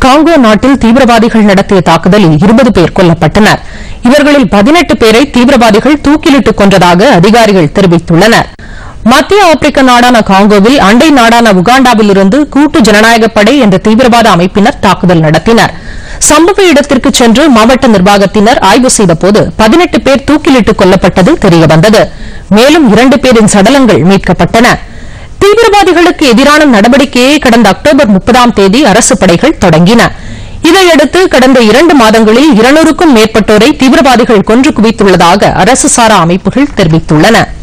Congo நாட்டில் தீவிரவாதிகள் நடத்திய தாக்குதலில் இருபது பேர் கொல்லப்பட்டனர் இவர்களில் பதினெட்டு பேரை தீவிரவாதிகள் தூக்கிலிட்டுக் கொன்றதாக அதிகாரிகள் தெரிவித்துள்ளனர் மத்திய ஆப்பிரிக்க நாடான காங்கோவில் அண்டை நாடான உகாண்டாவிலிருந்து கூட்டு ஜனநாயகப் படை என்ற தீவிரவாத அமைப்பினர் தாக்குதல் நடத்தினர் சம்பவ இடத்திற்கு சென்று மாவட்ட நிர்வாகத்தினர் ஆய்வு செய்தபோது பதினெட்டு பேர் தூக்கிலிட்டுக் கொல்லப்பட்டது தெரியவந்தது மேலும் இரண்டு பேரின் சடலங்கள் மீட்கப்பட்டன தீவிரவாதிகளுக்கு எதிரான நடவடிக்கையை கடந்த அக்டோபர் முப்பதாம் தேதி அரசு படைகள் தொடங்கின இதையடுத்து கடந்த இரண்டு மாதங்களில் இருநூறுக்கும் மேற்பட்டோரை தீவிரவாதிகள் கொன்று குவித்துள்ளதாக அரசு சாரா அமைப்புகள் தெரிவித்துள்ளன